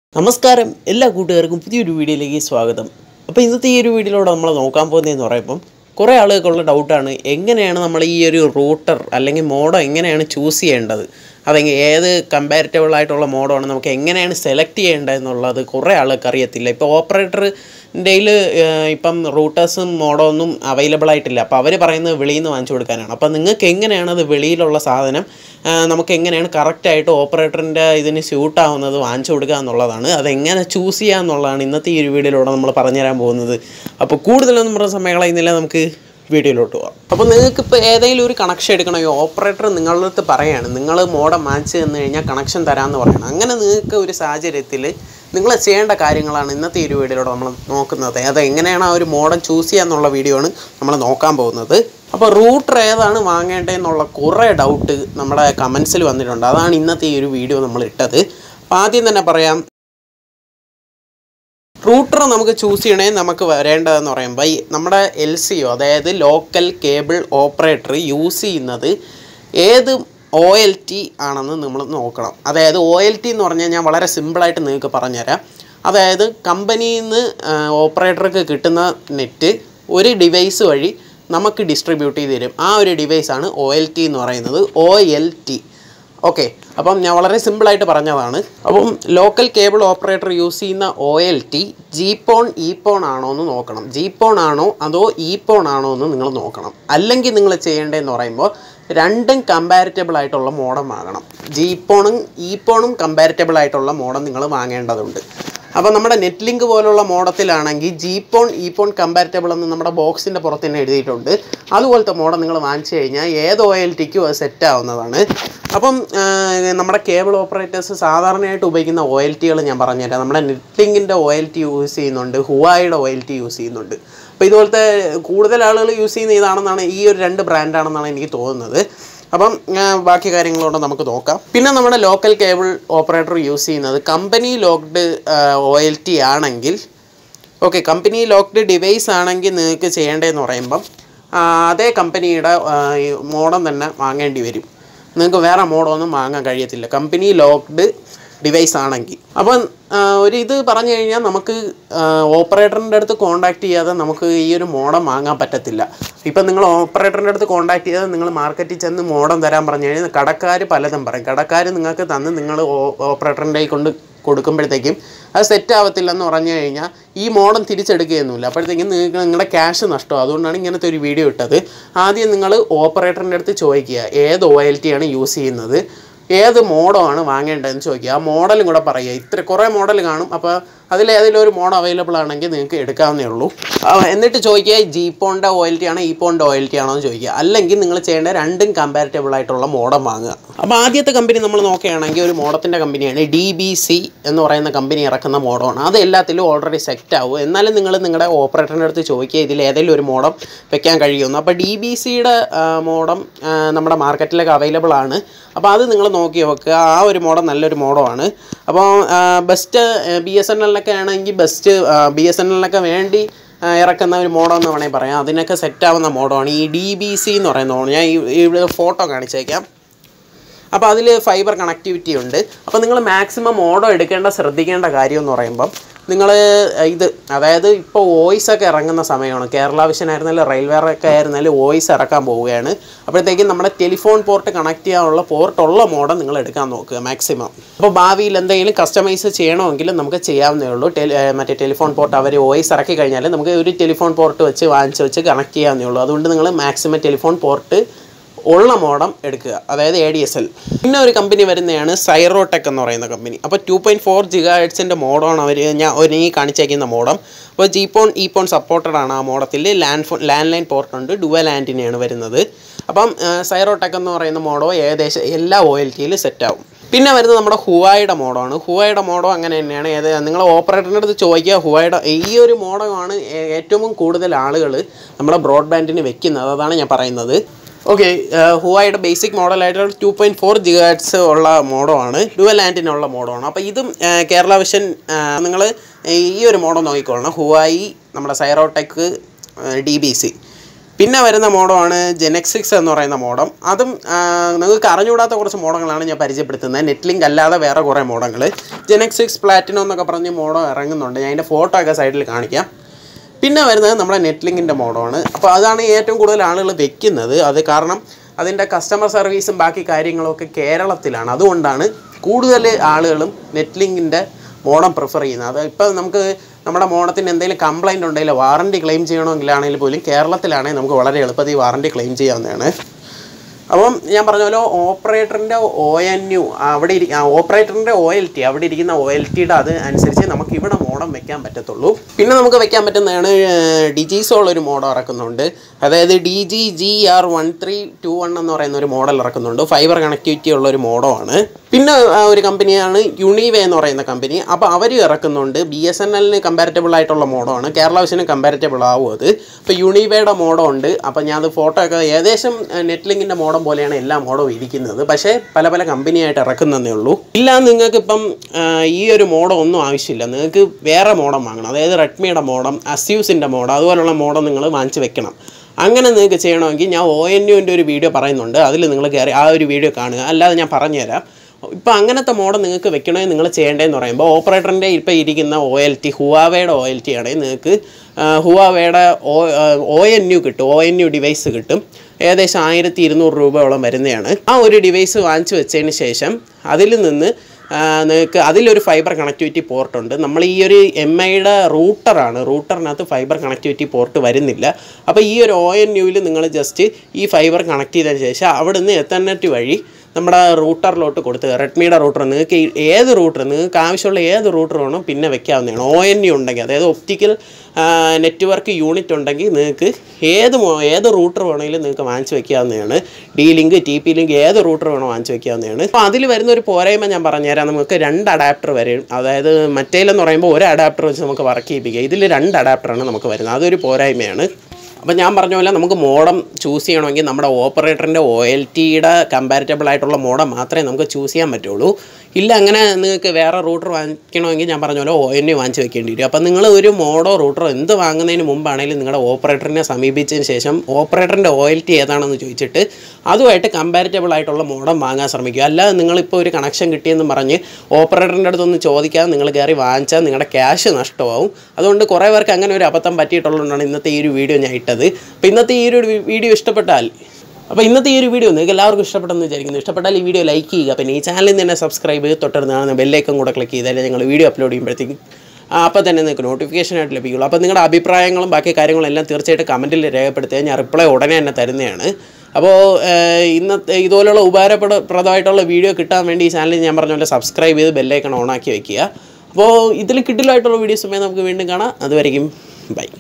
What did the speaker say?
നമസ്കാരം എല്ലാ കൂട്ടുകാർക്കും പുതിയൊരു വീഡിയോയിലേക്ക് സ്വാഗതം അപ്പോൾ ഇന്നത്തെ ഈ ഒരു വീഡിയോയിലൂടെ നമ്മൾ നോക്കാൻ പോകുന്നതെന്ന് പറയുമ്പം കുറേ ആളുകൾക്കുള്ള ഡൗട്ടാണ് എങ്ങനെയാണ് നമ്മൾ ഈ ഒരു റൂട്ടർ അല്ലെങ്കിൽ മോഡോ എങ്ങനെയാണ് ചൂസ് ചെയ്യേണ്ടത് അതെങ്കിൽ ഏത് കമ്പാരിറ്റബിൾ ആയിട്ടുള്ള മോഡമാണ് നമുക്ക് എങ്ങനെയാണ് സെലക്ട് ചെയ്യേണ്ടത് എന്നുള്ളത് കുറേ ആൾക്ക് അറിയത്തില്ല ഇപ്പോൾ ഓപ്പറേറ്ററിൻ്റെയിൽ ഇപ്പം റൂട്ടേഴ്സും മോഡോ ഒന്നും അവൈലബിൾ ആയിട്ടില്ല അപ്പോൾ അവർ പറയുന്നത് വെളിയിൽ നിന്ന് വാങ്ങിച്ചു കൊടുക്കാനാണ് അപ്പോൾ നിങ്ങൾക്ക് എങ്ങനെയാണ് അത് വെളിയിലുള്ള സാധനം ആ, നമുക്ക് എങ്ങനെയാണ് കറക്റ്റായിട്ട് ഓപ്പറേറ്ററിൻ്റെ ഇതിന് സ്യൂട്ട് ആവുന്നത് വാങ്ങിച്ചു കൊടുക്കുക എന്നുള്ളതാണ് അതെങ്ങനെ ചൂസ് ചെയ്യുക എന്നുള്ളതാണ് ഇന്നത്തെ ഈ ഒരു വീഡിയോയിലൂടെ നമ്മൾ പറഞ്ഞുതരാൻ പോകുന്നത് അപ്പോൾ കൂടുതലൊന്നും പറഞ്ഞ സമയം കളയുന്നില്ല നമുക്ക് വീഡിയോയിലോട്ട് പോകാം അപ്പോൾ നിങ്ങൾക്ക് ഇപ്പോൾ ഏതെങ്കിലും ഒരു കണക്ഷൻ എടുക്കണോ ഈ ഓപ്പറേറ്റർ നിങ്ങളുടെ അടുത്ത് പറയാണ് നിങ്ങൾ മോഡം മാച്ച് തന്നു കഴിഞ്ഞാൽ കണക്ഷൻ തരാമെന്ന് പറയണം അങ്ങനെ നിങ്ങൾക്ക് ഒരു സാഹചര്യത്തിൽ നിങ്ങൾ ചെയ്യേണ്ട കാര്യങ്ങളാണ് ഇന്നത്തെ ഈ ഒരു വീഡിയോയിലൂടെ നമ്മൾ നോക്കുന്നത് അത് എങ്ങനെയാണ് ആ ഒരു മോഡം ചൂസ് ചെയ്യുക എന്നുള്ള വീഡിയോ ആണ് നമ്മൾ നോക്കാൻ പോകുന്നത് അപ്പോൾ റൂട്ടർ ഏതാണ് വാങ്ങേണ്ടതെന്നുള്ള കുറേ ഡൗട്ട് നമ്മുടെ കമൻസിൽ വന്നിട്ടുണ്ട് അതാണ് ഇന്നത്തെ ഈ ഒരു വീഡിയോ നമ്മൾ ഇട്ടത് അപ്പോൾ ആദ്യം തന്നെ പറയാം റൂട്ടർ നമുക്ക് ചൂസ് ചെയ്യണേ നമുക്ക് വരേണ്ടതെന്ന് പറയുമ്പോൾ ഈ നമ്മുടെ എൽ സി ഒ അതായത് ലോക്കൽ കേബിൾ ഓപ്പറേറ്റർ യൂസ് ചെയ്യുന്നത് ഏത് ഒ എൽ ടി ആണെന്ന് നമ്മൾ നോക്കണം അതായത് ഒ എൽ ടി എന്ന് പറഞ്ഞാൽ ഞാൻ വളരെ സിമ്പിളായിട്ട് നിങ്ങൾക്ക് പറഞ്ഞുതരാം അതായത് കമ്പനിയിൽ നിന്ന് ഓപ്പറേറ്റർക്ക് കിട്ടുന്ന നെറ്റ് ഒരു ഡിവൈസ് വഴി നമുക്ക് ഡിസ്ട്രിബ്യൂട്ട് ചെയ്ത് തരും ആ ഒരു ഡിവൈസാണ് ഒ എൽ ടി എന്ന് പറയുന്നത് ഒ എൽ ടി ഓക്കെ അപ്പം ഞാൻ വളരെ സിമ്പിളായിട്ട് പറഞ്ഞതാണ് അപ്പം ലോക്കൽ കേബിൾ ഓപ്പറേറ്റർ യൂസ് ചെയ്യുന്ന O L T G PON E PON ആണോ എന്ന് നോക്കണം ജി പോൺ ആണോ അതോ ഇ പോൺ ആണോ എന്ന് നിങ്ങൾ നോക്കണം അല്ലെങ്കിൽ നിങ്ങൾ ചെയ്യേണ്ടതെന്ന് പറയുമ്പോൾ രണ്ടും കമ്പാരിറ്റബിൾ ആയിട്ടുള്ള മോഡം വാങ്ങണം ജി പോണും ഇ പോണും കമ്പാരിറ്റബിൾ ആയിട്ടുള്ള മോഡം നിങ്ങൾ വാങ്ങേണ്ടതുണ്ട് അപ്പോൾ നമ്മുടെ നെറ്റ് ലിങ്ക് പോലുള്ള മോഡത്തിലാണെങ്കിൽ G PON E PON compatible എന്ന് നമ്മുടെ ബോക്സിൻ്റെ പുറത്ത് തന്നെ എഴുതിയിട്ടുണ്ട് അതുപോലത്തെ മോഡൽ നിങ്ങൾ വാങ്ങിച്ചു കഴിഞ്ഞാൽ ഏത് ഒ എൽ ടിക്കും അത് സെറ്റ് ആവുന്നതാണ് അപ്പം ആ, നമ്മുടെ കേബിൾ ഓപ്പറേറ്റേഴ്സ് സാധാരണയായിട്ട് ഉപയോഗിക്കുന്ന ഒ എൽ ടികൾ ഞാൻ പറഞ്ഞുതരാം നമ്മുടെ നെറ്റ് ലിങ്കിൻ്റെ ഒ എൽ ടി യൂസ് ചെയ്യുന്നുണ്ട് ഹുവായുടെ ഒ എൽ ടി യൂസ് ചെയ്യുന്നുണ്ട് അപ്പോൾ ഇതുപോലത്തെ കൂടുതൽ ആളുകൾ യൂസ് ചെയ്യുന്ന ഇതാണെന്നാണ് ഈ ഒരു രണ്ട് ബ്രാൻഡാണെന്നാണ് എനിക്ക് തോന്നുന്നത് അപ്പം ആ, ബാക്കി കാര്യങ്ങളോട് നമുക്ക് നോക്കാം പിന്നെ നമ്മുടെ ലോക്കൽ കേബിൾ ഓപ്പറേറ്റർ യൂസ് ചെയ്യുന്നത് company locked O L T ആണെങ്കിൽ ഓക്കെ കമ്പനി ലോക്ക്ഡ് ഡിവൈസ് ആണെങ്കിൽ നിങ്ങൾക്ക് ചെയ്യേണ്ടതെന്ന് പറയുമ്പം ആ, അതേ കമ്പനിയുടെ മോഡം തന്നെ വാങ്ങേണ്ടി വരും നിങ്ങൾക്ക് വേറെ മോഡമൊന്നും വാങ്ങാൻ കഴിയത്തില്ല കമ്പനി ലോക്ക്ഡ് ഡിവൈസ് ആണെങ്കിൽ അപ്പം ആ, ഒരു ഇത് പറഞ്ഞു കഴിഞ്ഞാൽ നമുക്ക് ഓപ്പറേറ്ററിൻ്റെ അടുത്ത് കോൺടാക്ട് ചെയ്യാതെ നമുക്ക് ഈ ഒരു മോഡം വാങ്ങാൻ പറ്റത്തില്ല ഇപ്പം നിങ്ങൾ ഓപ്പറേറ്ററിൻ്റെ അടുത്ത് കോൺടാക്ട് ചെയ്താൽ നിങ്ങൾ മാർക്കറ്റിൽ ചെന്ന് മോഡം തരാൻ പറഞ്ഞു കഴിഞ്ഞാൽ കടക്കാർ പലതും പറയും കടക്കാർ നിങ്ങൾക്ക് തന്ന് നിങ്ങൾ ഓപ്പറേറ്ററിൻ്റെ കൊണ്ട് കൊടുക്കുമ്പോഴത്തേക്കും അത് സെറ്റ് ആവത്തില്ലെന്ന് പറഞ്ഞു കഴിഞ്ഞാൽ ഈ മോഡം തിരിച്ചെടുക്കുകയൊന്നുമില്ല അപ്പോഴത്തേക്കും നിങ്ങൾക്ക് നിങ്ങളുടെ ക്യാഷ് നഷ്ടം അതുകൊണ്ടാണ് ഇങ്ങനത്തെ ഒരു വീഡിയോ ഇട്ടത് ആദ്യം നിങ്ങൾ ഓപ്പറേറ്ററിൻ്റെ അടുത്ത് ചോദിക്കുക ഏത് ഒ എൽ ടി ആണ് യൂസ് ചെയ്യുന്നത് ഏത് മോഡമാണ് വാങ്ങേണ്ടതെന്ന് ചോദിക്കുക ആ മോഡലും കൂടെ പറയുക ഇത്ര കുറേ മോഡൽ കാണും അപ്പോൾ അതിലേതെങ്കിലും ഒരു മോഡ് അവൈലബിൾ ആണെങ്കിൽ നിങ്ങൾക്ക് എടുക്കാവുന്നേ ഉള്ളൂ ആ, എന്നിട്ട് ചോദിക്കുക ജീപ്പോണിൻ്റെ ഒ എൽ ടി ആണോ ഈപ്പോണിൻ്റെ ഒ എൽ ടി ആണോ എന്ന് ചോദിക്കുക അല്ലെങ്കിൽ നിങ്ങൾ ചെയ്യേണ്ട രണ്ടും കമ്പാരിറ്റബിൾ ആയിട്ടുള്ള മോഡം വാങ്ങുക അപ്പോൾ ആദ്യത്തെ കമ്പനി നമ്മൾ നോക്കുകയാണെങ്കിൽ ഒരു മോഡത്തിൻ്റെ കമ്പനിയാണ് ഡി ബി സി എന്ന് പറയുന്ന കമ്പനി ഇറക്കുന്ന മോഡമാണ് അത് എല്ലാത്തിലും ഓൾറെഡി സെറ്റ് ആവും എന്നാലും നിങ്ങൾ നിങ്ങളുടെ ഓപ്പറേറ്ററിൻ്റെ അടുത്ത് ചോദിക്കുക ഇതിൽ ഏതെങ്കിലും ഒരു മോഡം വെക്കാൻ കഴിയുമെന്ന് അപ്പോൾ ഡി ബി സിയുടെ മോഡം നമ്മുടെ മാർക്കറ്റിലൊക്കെ അവൈലബിൾ ആണ് അപ്പോൾ അത് നിങ്ങൾ നോക്കി വെക്കുക ആ ഒരു മോഡം നല്ലൊരു മോഡമാണ് അപ്പോൾ ബെസ്റ്റ് ബി എസ് എൻ എല്ലിനൊക്കെ ആണെങ്കിൽ ബെസ്റ്റ് ബി എസ് എൻ എല്ലിനൊക്കെ വേണ്ടി ആ, ഇറക്കുന്ന ഒരു മോഡം എന്ന് വേണമെങ്കിൽ പറയാം അതിനൊക്കെ സെറ്റ് ആവുന്ന മോഡമാണ് ഈ ഡി ബി സി എന്ന് പറയുന്ന മോഡം ഞാൻ ഈ- ഇവിടെ ഫോട്ടോ കാണിച്ചേക്കാം അപ്പോൾ അതിൽ ഫൈബർ കണക്ടിവിറ്റി ഉണ്ട് അപ്പോൾ നിങ്ങൾ മാക്സിമം ഓടോ എടുക്കേണ്ട ശ്രദ്ധിക്കേണ്ട കാര്യം എന്ന് പറയുമ്പം നിങ്ങൾ ഇത് അതായത് ഇപ്പോൾ വോയിസ് ഒക്കെ ഇറങ്ങുന്ന സമയമാണ് കേരള വിഷൻ ആയിരുന്നാലും റെയിൽവേ ഒക്കെ ആയിരുന്നാലും വോയിസ് ഇറക്കാൻ പോവുകയാണ് അപ്പോഴത്തേക്കും നമ്മുടെ ടെലിഫോൺ പോർട്ട് കണക്ട് ചെയ്യാനുള്ള പോർട്ടുള്ള മോഡം നിങ്ങൾ എടുക്കാൻ നോക്കുക മാക്സിമം അപ്പോൾ ഭാവിയിൽ എന്തെങ്കിലും കസ്റ്റമൈസ് ചെയ്യണമെങ്കിൽ നമുക്ക് ചെയ്യാവുന്നേ ഉള്ളൂ ടെലി ഏഹ് മറ്റേ ടെലിഫോൺ പോർട്ട് അവർ വോയിസ് ഇറക്കി കഴിഞ്ഞാൽ നമുക്ക് ഒരു ടെലിഫോൺ പോർട്ട് വെച്ച് വാങ്ങിച്ച് വെച്ച് കണക്ട് ചെയ്യാവുന്നേ ഉള്ളൂ അതുകൊണ്ട് നിങ്ങൾ മാക്സിമം ടെലിഫോൺ പോർട്ട് ഉള്ള മോഡം എടുക്കുക അതായത് എ ഡി എസ് എൽ പിന്നെ ഒരു കമ്പനി വരുന്നതാണ് സൈറോടെക് എന്ന് പറയുന്ന കമ്പനി അപ്പോൾ ടു പോയിൻറ്റ് ഫോർ ജിഗാ ഹെഡ്സിൻ്റെ മോഡമാണ് അവർ ഞാൻ ഒരു ഈ കാണിച്ചേക്കുന്ന മോഡം അപ്പോൾ ജീപോൺ ഇ പോൺ സപ്പോർട്ടഡ് ആണ് ആ മോഡത്തിൽ land phone land line port ഉണ്ട് ഡുവൽ ആൻറ്റിനെയാണ് വരുന്നത് അപ്പം സൈറോടെക് എന്ന് പറയുന്ന മോഡോ ഏകദേശം എല്ലാ ഒ എൽ ടിയിലും സെറ്റ് ആവും പിന്നെ വരുന്നത് നമ്മുടെ ഹുവായുടെ മോഡമാണ് ഹുവായുടെ മോഡോ അങ്ങനെ തന്നെയാണ് ഏത് നിങ്ങൾ ഓപ്പറേറ്ററിൻ്റെ അടുത്ത് ചോദിക്കുക ഹുവായുടെ ഈ ഒരു മോഡമാണ് ഏറ്റവും കൂടുതൽ ആളുകൾ നമ്മുടെ ബ്രോഡ്ബാൻഡിന് വെക്കുന്നത് അതാണ് ഞാൻ പറയുന്നത് ഓക്കെ ഹുവായുടെ ബേസിക് മോഡലായിട്ട് ടു പോയിൻറ്റ് ഫോർ ജിഗാറ്റ്സ് ഉള്ള മോഡമാണ് ഡുവൽ ആൻറ്റിനുള്ള മോഡമാണ് അപ്പോൾ ഇതും ആ, കേരള വിഷൻ നിങ്ങൾ ഈ ഒരു മോഡൽ നോക്കിക്കൊള്ളണം ഹുവായി നമ്മുടെ സൈറോടെക് ഡി ബി സി പിന്നെ വരുന്ന മോഡമാണ് ജെനെക്സിക്സ് എന്ന് പറയുന്ന മോഡം അതും ആ, നിങ്ങൾക്ക് അറിഞ്ഞുകൂടാത്ത കുറച്ച് മോഡങ്ങളാണ് ഞാൻ പരിചയപ്പെടുത്തുന്നത് നെറ്റ്ലിങ്ക് അല്ലാതെ വേറെ കുറേ മോഡങ്ങൾ ജെനെക്സിക്സ് പ്ലാറ്റിനം എന്നൊക്കെ പറഞ്ഞ് മോഡം ഇറങ്ങുന്നുണ്ട് ഞാൻ അതിൻ്റെ ഫോട്ടോ ഒക്കെ സൈഡിൽ കാണിക്കാം പിന്നെ വരുന്നത് നമ്മുടെ നെറ്റ്ലിങ്കിൻ്റെ മോഡമാണ് അപ്പോൾ അതാണ് ഏറ്റവും കൂടുതൽ ആളുകൾ വെക്കുന്നത് അത് കാരണം അതിൻ്റെ കസ്റ്റമർ സർവീസും ബാക്കി കാര്യങ്ങളും ഒക്കെ കേരളത്തിലാണ് അതുകൊണ്ടാണ് കൂടുതൽ ആളുകളും നെറ്റ്ലിങ്കിൻ്റെ മോഡം പ്രിഫർ ചെയ്യുന്നത് അത് ഇപ്പം നമുക്ക് നമ്മുടെ മോഡത്തിന് എന്തെങ്കിലും കംപ്ലൈൻറ്റ് ഉണ്ടെങ്കിൽ വാറണ്ടി ക്ലെയിം ചെയ്യണമെങ്കിലാണെങ്കിൽ പോലും കേരളത്തിലാണെങ്കിൽ നമുക്ക് വളരെ എളുപ്പത്തിൽ വാറണ്ടി ക്ലെയിം ചെയ്യാവുന്നതാണ് അപ്പം ഞാൻ പറഞ്ഞ പോലെ ഓപ്പറേറ്ററിൻ്റെ ഒ എൻ യു അവിടെ ഇരി ഓപ്പറേറ്ററിൻ്റെ ഒ എൽ ടി അവിടെ ഇരിക്കുന്ന ഒ എൽ ടിയുടെ അത് അനുസരിച്ച് നമുക്ക് ഇവിടെ മോഡം വെക്കാൻ പറ്റത്തുള്ളൂ പിന്നെ നമുക്ക് വെക്കാൻ പറ്റുന്നതാണ് ഡിജിസോൾ ഒരു മോഡം ഇറക്കുന്നുണ്ട് അതായത് D G G R one three two one എന്ന് പറയുന്ന ഒരു മോഡൽ ഇറക്കുന്നുണ്ട് ഫൈബർ കണക്ടിവിറ്റി ഉള്ള ഒരു മോഡമാണ് പിന്നെ ആ, ഒരു കമ്പനിയാണ് യുണീവേ എന്ന് പറയുന്ന കമ്പനി അപ്പോൾ അവർ ഇറക്കുന്നുണ്ട് ബി എസ് എൻ എല്ലിന് കമ്പാരിറ്റബിൾ ആയിട്ടുള്ള മോഡമാണ് കേരള വിഷന് കമ്പാരിറ്റബിൾ ആവും അത് അപ്പോൾ യുണീവയുടെ മോഡം ഉണ്ട് അപ്പോൾ ഞാൻ അത് ഫോട്ടോ ഒക്കെ ഏകദേശം നെറ്റ്ലിങ്കിൻ്റെ മോഡം പോലെയാണ് എല്ലാ മോഡവും ഇരിക്കുന്നത് പക്ഷേ പല പല കമ്പനിയായിട്ട് ഇറക്കുന്നതേ ഉള്ളൂ ഇല്ല നിങ്ങൾക്ക് ഇപ്പം ആ, ഈ ഒരു മോഡം ഒന്നും ആവശ്യമില്ല നിങ്ങൾക്ക് വേറെ മോഡം വാങ്ങണം അതായത് റെഡ്മിയുടെ മോഡം അസ്യൂസിൻ്റെ മോഡം അതുപോലുള്ള മോഡം നിങ്ങൾ വാങ്ങിച്ച് വെക്കണം അങ്ങനെ നിങ്ങൾക്ക് ചെയ്യണമെങ്കിൽ ഞാൻ ഒ എൻ യുവിൻ്റെ ഒരു വീഡിയോ പറയുന്നുണ്ട് അതിൽ നിങ്ങൾ കയറി ആ ഒരു വീഡിയോ കാണുക അല്ലാതെ ഞാൻ പറഞ്ഞുതരാം ഇപ്പോൾ അങ്ങനത്തെ മോഡൽ നിങ്ങൾക്ക് വെക്കണമെങ്കിൽ നിങ്ങൾ ചെയ്യേണ്ടതെന്ന് പറയുമ്പോൾ ഓപ്പറേറ്ററിൻ്റെ ഇപ്പോൾ ഇരിക്കുന്ന ഒ എൽ ടി ഹുവാവയുടെ ഒ എൽ ടി ആണെങ്കിൽ നിങ്ങൾക്ക് ഹുവാവയുടെ ഒ ഒ എൻ യു കിട്ടും ഒ എൻ യു ഡിവൈസ് കിട്ടും ഏകദേശം ആയിരത്തി ഇരുന്നൂറ് രൂപയോളം വരുന്നതാണ് ആ ഒരു ഡിവൈസ് വാങ്ങിച്ചു വെച്ചതിന് ശേഷം അതിൽ നിന്ന് ആ, നിങ്ങൾക്ക് അതിലൊരു ഫൈബർ കണക്ടിവിറ്റി പോർട്ട് ഉണ്ട് നമ്മൾ ഈ ഒരു എം ഐയുടെ റൂട്ടറാണ് റൂട്ടറിനകത്ത് ഫൈബർ കണക്ടിവിറ്റി പോർട്ട് വരുന്നില്ല അപ്പോൾ ഈ ഒരു ഒ എൻ യുവിൽ നിങ്ങൾ ജസ്റ്റ് ഈ ഫൈബർ കണക്ട് ചെയ്തതിന് ശേഷം അവിടുന്ന് എത്തർനെറ്റ് വഴി നമ്മുടെ റൂട്ടറിലോട്ട് കൊടുത്ത് റെഡ്മിയുടെ റൂട്ടർ നിങ്ങൾക്ക് ഈ ഏത് റൂട്ടർ നിങ്ങൾക്ക് ആവശ്യമുള്ള ഏത് റൂട്ടർ വേണം പിന്നെ വെക്കാവുന്നതാണ് ഒ എൻ യു ഉണ്ടെങ്കിൽ അതായത് ഒപ്റ്റിക്കൽ നെറ്റ്വർക്ക് യൂണിറ്റ് ഉണ്ടെങ്കിൽ നിങ്ങൾക്ക് ഏത് മോ- ഏത് റൂട്ടർ വേണമെങ്കിലും നിങ്ങൾക്ക് വാങ്ങിച്ച് വെക്കാവുന്നതാണ് D link T P link ഏത് റൂട്ടർ വേണോ വാങ്ങിച്ച് വെക്കാവുന്നതാണ് അപ്പോൾ അതിൽ വരുന്ന ഒരു പോരായ്മ ഞാൻ പറഞ്ഞുതരാം നമുക്ക് രണ്ട് അഡാപ്റ്റർ വരും അതായത് മറ്റേലെന്ന് പറയുമ്പോൾ ഒരു അഡാപ്റ്റർ വെച്ച് നമുക്ക് വർക്ക് ചെയ്യിപ്പിക്കുക ഇതിൽ രണ്ട് അഡാപ്റ്ററാണ് നമുക്ക് വരുന്നത് അതൊരു പോരായ്മയാണ് അപ്പോൾ ഞാൻ പറഞ്ഞ പോലെ നമുക്ക് മോഡം ചൂസ് ചെയ്യണമെങ്കിൽ നമ്മുടെ ഓപ്പറേറ്ററിൻ്റെ ഒ എൽ ടിയുടെ കമ്പാരിറ്റബിൾ ആയിട്ടുള്ള മോഡം മാത്രമേ നമുക്ക് ചൂസ് ചെയ്യാൻ പറ്റുള്ളൂ ഇല്ല അങ്ങനെ നിങ്ങൾക്ക് വേറെ റൂട്ടർ വാങ്ങിക്കണമെങ്കിൽ ഞാൻ പറഞ്ഞ പോലെ ഒ എൻ യു വാങ്ങിച്ച് വെക്കേണ്ടി വരും അപ്പോൾ നിങ്ങൾ ഒരു മോഡോ റൂട്ടറോ എന്ത് വാങ്ങുന്നതിന് മുമ്പാണെങ്കിലും നിങ്ങളുടെ ഓപ്പറേറ്ററിനെ സമീപിച്ചതിന് ശേഷം ഓപ്പറേറ്ററിൻ്റെ ഒ എൽ ടി ഏതാണെന്ന് ചോദിച്ചിട്ട് അതുമായിട്ട് കമ്പാരിറ്റബിൾ ആയിട്ടുള്ള മോഡം വാങ്ങാൻ ശ്രമിക്കുക അല്ലാതെ നിങ്ങളിപ്പോൾ ഒരു കണക്ഷൻ കിട്ടിയെന്ന് പറഞ്ഞ് ഓപ്പറേറ്ററിൻ്റെ അടുത്തൊന്ന് ചോദിക്കാതെ നിങ്ങൾ കയറി വാങ്ങിച്ചാൽ നിങ്ങളുടെ ക്യാഷ് നഷ്ടമാവും അതുകൊണ്ട് കുറേ പേർക്ക് അങ്ങനെ ഒരു അബദ്ധം പറ്റിയിട്ടുള്ളതുകൊണ്ടാണ് ഇന്നത്തെ ഈ ഒരു വീഡിയോ ഞാൻ ഇട്ടത് അപ്പോൾ ഇന്നത്തെ ഈ ഒരു വീഡിയോ ഇഷ്ടപ്പെട്ടാൽ അപ്പോൾ ഇന്നത്തെ ഈ ഒരു വീഡിയോ നിങ്ങൾക്ക് എല്ലാവർക്കും ഇഷ്ടപ്പെട്ടെന്ന് വിചാരിക്കുന്നു ഇഷ്ടപ്പെട്ടാൽ ഈ വീഡിയോ ലൈക്ക് ചെയ്യുക പിന്നെ ഈ ചാനലിൽ തന്നെ സബ്സ്ക്രൈബ് ചെയ്ത് തൊട്ടടുത്ത് ബെല്ലൈക്കൺ കൂടെ ക്ലിക്ക് ചെയ്താലേ ഞങ്ങൾ വീഡിയോ അപ്ലോഡ് ചെയ്യുമ്പോഴത്തേക്കും അപ്പോൾ തന്നെ നിങ്ങൾക്ക് നോട്ടിഫിക്കേഷൻ ആയിട്ട് ലഭിക്കുള്ളൂ അപ്പോൾ നിങ്ങളുടെ അഭിപ്രായങ്ങളും ബാക്കി കാര്യങ്ങളും എല്ലാം തീർച്ചയായിട്ടും കമൻറ്റിൽ രേഖപ്പെടുത്തുക ഞാൻ റിപ്ലൈ ഉടനെ തന്നെ തരുന്നതാണ് അപ്പോൾ ഏഹ്, ഇന്നത്തെ ഇതുപോലുള്ള ഉപകാരപ്രദമായിട്ടുള്ള വീഡിയോ കിട്ടാൻ വേണ്ടി ഈ ചാനൽ ഞാൻ പറഞ്ഞ പോലെ സബ്സ്ക്രൈബ് ചെയ്ത് ബെല്ലൈക്കൺ ഓണാക്കി വെക്കുക അപ്പോൾ ഇതിൽ കിട്ടില്ലായിട്ടുള്ള വീഡിയോസുമായി നമുക്ക് വീണ്ടും കാണാം അതുവരെയും ബൈ